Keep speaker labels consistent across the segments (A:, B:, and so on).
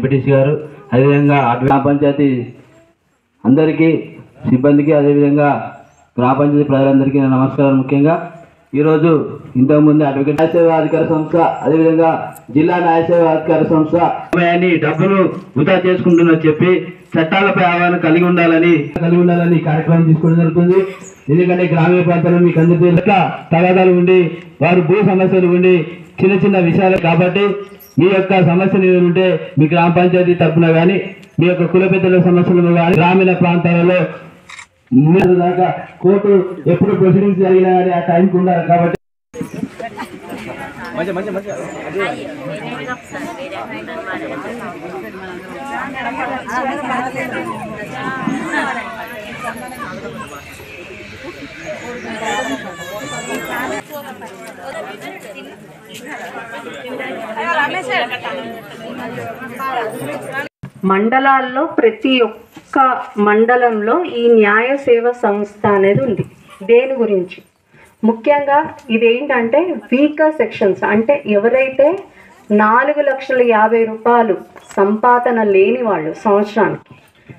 A: ZPTC గారు అదేవిధంగా అటు గ్రామ పంచాయతీ అందరికీ సిబ్బందికి అదేవిధంగా గ్రామ పంచాయతీ ప్రజలందరికీ నా నమస్కారం ముఖ్యంగా ఈరోజు ఇంతకుముందు అడ్వకేట్ న్యాయ సేవా అధికార సంస్థ అదేవిధంగా జిల్లా న్యాయ సేవా అధికార సంస్థ సమయాన్ని డబ్బులు వృధా చేసుకుంటున్నా చెప్పి చట్టాలపై అవగాహన కలిగి ఉండాలని కలిగి ఉండాలని ఈ కార్యక్రమం తీసుకోవడం జరుగుతుంది ఎందుకంటే గ్రామీణ ప్రాంతాల్లో మీకు అందరికీ ఎట్లా తగాదాలు ఉండి వారు భూ సమస్యలు ఉండి చిన్న చిన్న విషయాలు కాబట్టి మీ యొక్క సమస్యలు ఏమైనా ఉంటే మీ గ్రామ పంచాయతీ తరఫున కానీ మీ యొక్క కుల పెద్దల సమస్యలు కానీ గ్రామీణ ప్రాంతాలలో మీరు దాకా కోర్టు ఎప్పుడు ప్రొసీడింగ్స్ జరిగినా కానీ ఆ టైంకి ఉండాలి కాబట్టి
B: మండలాల్లో ప్రతి ఒక్క మండలంలో ఈ న్యాయ సేవ సంస్థ అనేది ఉంది దేని గురించి ముఖ్యంగా ఇదేంటంటే వీకర్ సెక్షన్స్ అంటే ఎవరైతే నాలుగు లక్షల యాభై రూపాయలు సంపాదన లేని వాళ్ళు సంవత్సరానికి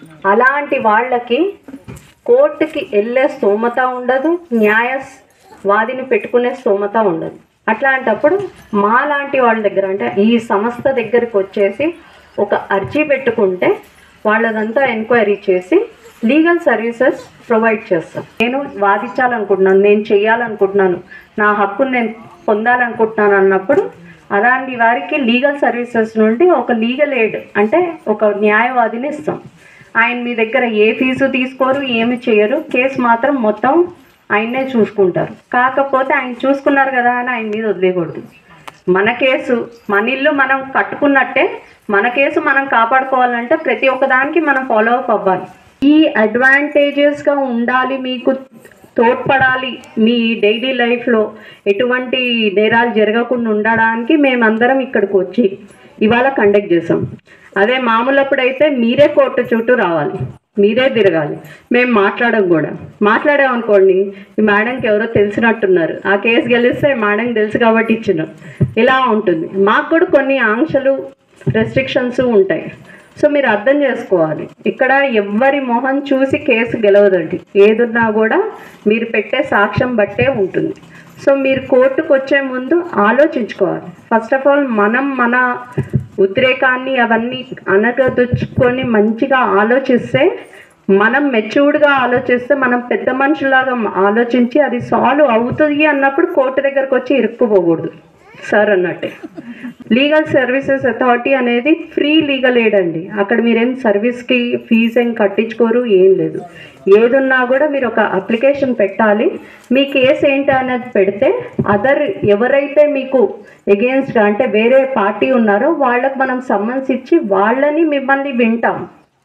B: అలాంటి వాళ్ళకి కోర్టుకి వెళ్ళే స్తోమత ఉండదు న్యాయ వాదిని పెట్టుకునే స్తోమత ఉండదు అట్లాంటప్పుడు మా లాంటి వాళ్ళ దగ్గర అంటే ఈ సంస్థ దగ్గరికి వచ్చేసి ఒక అర్జీ పెట్టుకుంటే వాళ్ళదంతా ఎంక్వైరీ చేసి లీగల్ సర్వీసెస్ ప్రొవైడ్ చేస్తాం నేను వాదించాలనుకుంటున్నాను నేను చేయాలనుకుంటున్నాను నా హక్కును నేను పొందాలనుకుంటున్నాను అన్నప్పుడు అలాంటి వారికి లీగల్ సర్వీసెస్ నుండి ఒక లీగల్ ఎయిడ్ అంటే ఒక న్యాయవాదిని ఇస్తాం ఆయన మీ దగ్గర ఏ ఫీజు తీసుకోరు ఏమి చేయరు కేసు మాత్రం మొత్తం ఆయన్నే చూసుకుంటారు కాకపోతే ఆయన చూసుకున్నారు కదా అని ఆయన మీద వదిలేయకూడదు మన కేసు మన ఇల్లు మనం కట్టుకున్నట్టే మన కేసు మనం కాపాడుకోవాలంటే ప్రతి ఒక్కదానికి మనం ఫాలో అప్ అవ్వాలి ఈ అడ్వాంటేజెస్గా ఉండాలి మీకు తోడ్పడాలి మీ డైలీ లైఫ్లో ఎటువంటి నేరాలు జరగకుండా ఉండడానికి మేమందరం ఇక్కడికి వచ్చి ఇవాళ కండక్ట్ చేసాం అదే మామూలప్పుడైతే మీరే కోర్టు చుట్టూ రావాలి మీరే తిరగాలి మేము మాట్లాడడం కూడా మాట్లాడామనుకోండి ఈ మేడంకి ఎవరో తెలిసినట్టున్నారు ఆ కేసు గెలిస్తే మేడం తెలుసు కాబట్టి ఇచ్చినాం ఇలా ఉంటుంది మాకు కూడా కొన్ని ఆంక్షలు రెస్ట్రిక్షన్స్ ఉంటాయి సో మీరు అర్థం చేసుకోవాలి ఇక్కడ ఎవ్వరి మొహం చూసి కేసు గెలవదండి ఏదున్నా కూడా మీరు పెట్టే సాక్ష్యం బట్టే ఉంటుంది సో మీరు కోర్టుకు వచ్చే ముందు ఆలోచించుకోవాలి ఫస్ట్ ఆఫ్ ఆల్ మనం మన ఉద్రేకాన్ని అవన్నీ అనగదొచ్చుకొని మంచిగా ఆలోచిస్తే మనం మెచ్యూర్డ్గా ఆలోచిస్తే మనం పెద్ద మనుషులాగా ఆలోచించి అది సాల్వ్ అవుతుంది అన్నప్పుడు కోర్టు దగ్గరకు వచ్చి ఇరుక్కుపోకూడదు సార్ అన్నట్టే లీగల్ సర్వీసెస్ అథారిటీ అనేది ఫ్రీ లీగల్ ఎయిడ్ అండి అక్కడ మీరేం సర్వీస్కి ఫీజు ఏం కట్టించుకోరు ఏం లేదు ఏదున్నా కూడా మీరు ఒక అప్లికేషన్ పెట్టాలి మీ కేసు ఏంటి అనేది పెడితే అదర్ ఎవరైతే మీకు ఎగెన్స్ట్గా అంటే వేరే పార్టీ ఉన్నారో వాళ్ళకి మనం సమ్మన్స్ ఇచ్చి వాళ్ళని మిమ్మల్ని వింటాం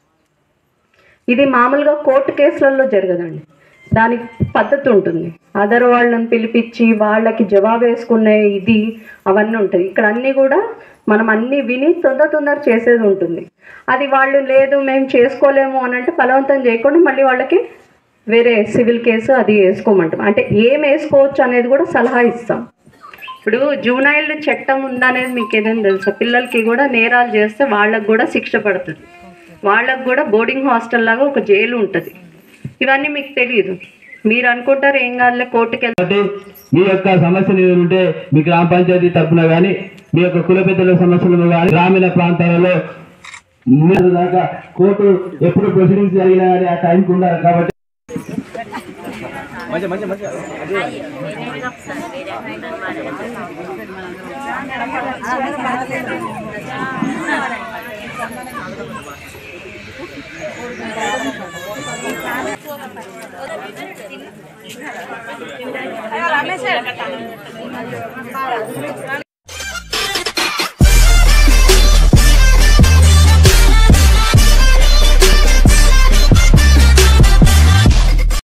B: ఇది మామూలుగా కోర్టు కేసులలో జరగదండి దానికి పద్ధతి ఉంటుంది అదర్ వాళ్ళని పిలిపించి వాళ్ళకి జవాబు వేసుకునే ఇది అవన్నీ ఉంటాయి ఇక్కడ అన్నీ కూడా మనం అన్నీ విని తొందర తొందర చేసేది ఉంటుంది అది వాళ్ళు లేదు మేము చేసుకోలేము అని అంటే బలవంతం చేయకుండా మళ్ళీ వాళ్ళకి వేరే సివిల్ కేసు అది వేసుకోమంటాం అంటే ఏం వేసుకోవచ్చు అనేది కూడా సలహా ఇస్తాం ఇప్పుడు జూనైల్ చట్టం ఉందనేది మీకు ఏదైనా తెలుసా పిల్లలకి కూడా నేరాలు చేస్తే వాళ్ళకి కూడా శిక్ష పడుతుంది వాళ్ళకు కూడా బోర్డింగ్ హాస్టల్ లాగా ఒక జైలు ఉంటుంది ఇవన్నీ మీకు తెలియదు మీరు అనుకుంటారు ఏం కాదులే కోర్టుకి వెళ్తే
A: కాబట్టి మీ యొక్క సమస్యలు ఏమైనా ఉంటే మీ గ్రామ పంచాయతీ తరఫున కానీ మీ యొక్క కుల పెద్దల సమస్యలు కానీ గ్రామీణ ప్రాంతాలలో మీరు దాకా కోర్టు ఎప్పుడు ప్రొసీడింగ్స్ జరిగినా కానీ ఆ టైంకి ఉండాలి కాబట్టి
C: రమేష్